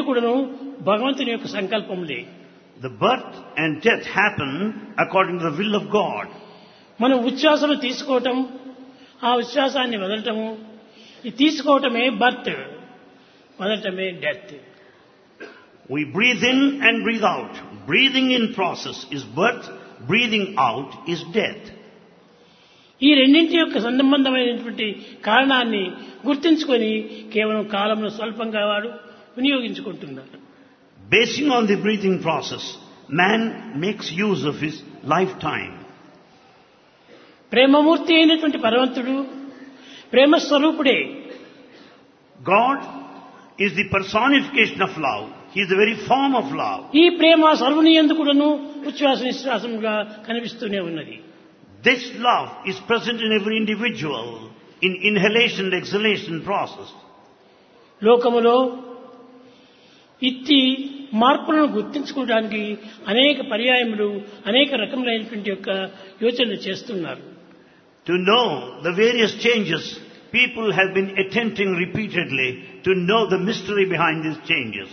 కూడాను భగవంతుని యొక్క సంకల్పములే The birth and death happen according to the will of God. మనం ఉచ్ఛ్వాసము తీసుకోవటం ఆ ఉచ్ఛ్వాసాన్ని వదలటము ఈ తీసుకోవటమే బర్త్ వదలటమే death We breathe in and breathe out. Breathing in process is birth, breathing out is death. ఈ రెండింటి యొక్క సంబంధమైనటువంటి కారణాన్ని గుర్తించుకొని కేవలం కాలంలో స్వల్పంగా వాడు వినియోగించుకుంటున్నాడు Basing on the breathing process, man makes use of his lifetime. ప్రేమమూర్తి అయినటువంటి భగవంతుడు ప్రేమ స్వరూపుడే God is the personification of love. He is the very form of love. ఈ ప్రేమ సర్వుని ఎందుకును ఉచ్ఛ్వాస నిశ్వాసముగా కనిపిస్తూనే ఉన్నది This love is present in every individual in inhalation and exhalation process. లోకములో ఇట్టి మార్పులను గుర్తించుకోవడానికి అనేక పర్యాయములు అనేక రకములైనటువంటి యొక్క యోచనలు చేస్తున్నారు To know the various changes, people have been attempting repeatedly to know the mystery behind these changes.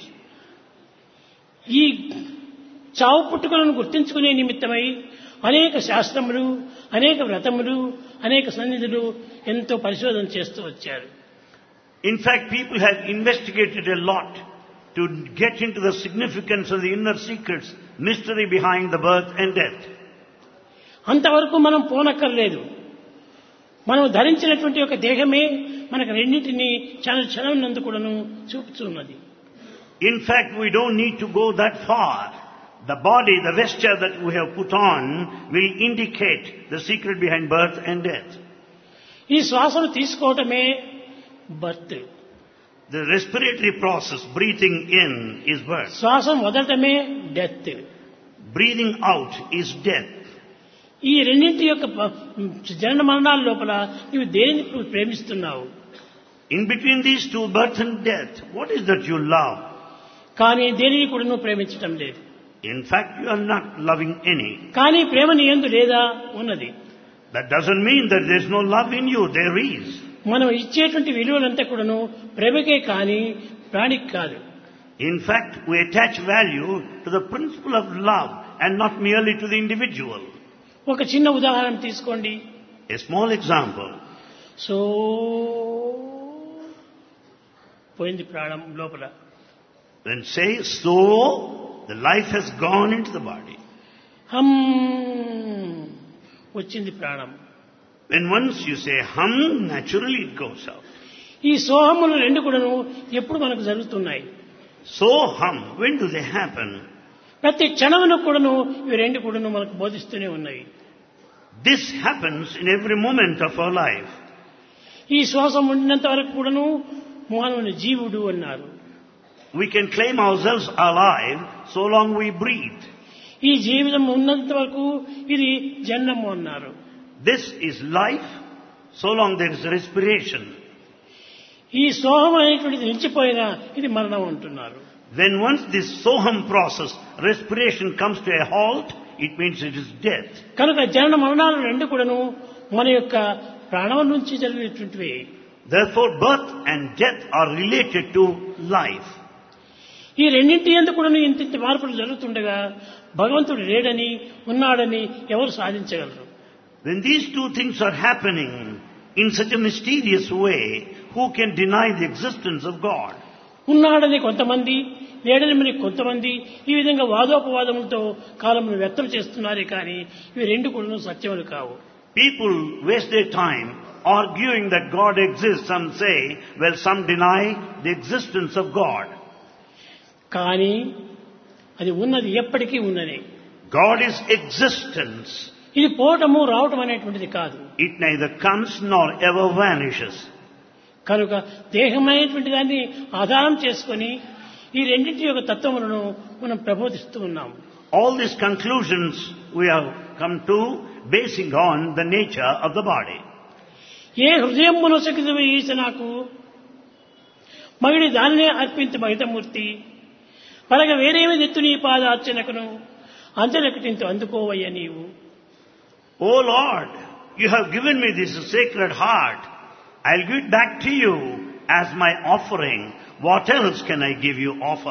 ఈ చావు పుట్టుకలను గుర్తించుకునే నిమిత్తమై అనేక శాస్త్రములు అనేక వ్రతములు అనేక సన్నిధులు ఎంతో పరిశోధన చేస్తూ వచ్చారు In fact, people have investigated a lot to get into the significance of the inner secrets, mystery behind the birth and death. అంతవరకు మనం పోనక్కర్లేదు మనం ధరించినటువంటి ఒక దేహమే మనకు రెండింటిని క్షణ క్షణం నందు కూడాను చూపుతున్నది In fact, we don't need to go that far. The body, the vesture that we have put on will indicate the secret behind birth and death. ఈ శ్వాసను తీసుకోవటమే birth The respiratory process, breathing in, is birth. శ్వాసం వదలటమే death Breathing out is death. ఈ రెండింటి యొక్క ప- జనన మరణాల లోపల నీవు దేనిని నువ్వు ప్రేమిస్తున్నావు In between these two, birth and death, what is that you love? కానీ దేనిని కూడా నువ్వు ప్రేమించటం లేదు In fact, you are not loving any. కానీ ప్రేమ నీ యందు లేదా ఉన్నది That doesn't mean that there's no love in you. There is. మనం ఇచ్చేటువంటి విలువలంతా కూడాను ప్రేమకే కానీ ప్రాణికి కాదు In fact, we attach value to the principle of love and not merely to the individual. ఒక చిన్న ఉదాహరణ తీసుకోండి A small example. సో పోయింది ప్రాణం లోపల When say so, the life has gone into the body. హమ్ వచ్చింది ప్రాణం When once you say hum, naturally it goes out. ఈ సోహములు రెండు కూడాను ఎప్పుడు మనకు జరుగుతున్నాయి So hum, when do they happen? ప్రతి క్షణమును కూడాను ఇవి రెండు కూడాను మనకు బోధిస్తూనే ఉన్నాయి This happens in every moment of our life. ఈ శ్వాసం ఉండినంత వరకు కూడాను మానవుని జీవుడు అన్నారు We can claim ourselves alive so long we breathe. ఈ జీవితం ఉన్నంత వరకు ఇది జన్మము అన్నారు This is life so long there is respiration. ఈ సోహం అనేటువంటిది నిలిచిపోయినా ఇది మరణం అంటున్నారు When once this soham process, respiration comes to a halt, it means it is death. కనుక జనన మరణాలు రెండు కూడాను మన యొక్క ప్రాణం నుంచి జరిగినటువంటివి Therefore, birth and death are related to life. ఈ రెండింటి ఎందుకు కూడా ఇంత ఇంత మార్పులు జరుగుతుండగా భగవంతుడు లేడని ఉన్నాడని ఎవరు సాధించగలరు When these two things are happening in such a mysterious way, who can deny the existence of God? ఉన్నాడని కొంతమంది లేడని మరి కొంతమంది ఈ విధంగా వాదోపవాదములతో కాలమును వ్యక్తం చేస్తున్నారే కానీ ఇవి రెండు కూడా సత్యములు కావు People waste their time arguing that God exists. Some say, well, some deny the existence of God. కానీ అది ఉన్నది ఎప్పటికీ ఉన్నది God is existence. ఇది పోవటము రావటం అనేటువంటిది కాదు It neither comes nor ever vanishes. కనుక దేహమైనటువంటి దాన్ని ఆధారం చేసుకొని ఈ రెండింటి యొక్క తత్వములను మనం ప్రబోధిస్తూ ఉన్నాం All these conclusions we have come to basing on the nature of the body. ఏ హృదయం మనసకిది ఈశ నాకు మగిడి దానినే అర్పించు మహితమూర్తి పరగ వేరేమి నెత్తు నీ పాదార్చనకును అంతనకటింతు అందుకోవయ్య నీవు O Lord, you have given me this sacred heart. I'll give it back to you as my offering. What else can I give you offer?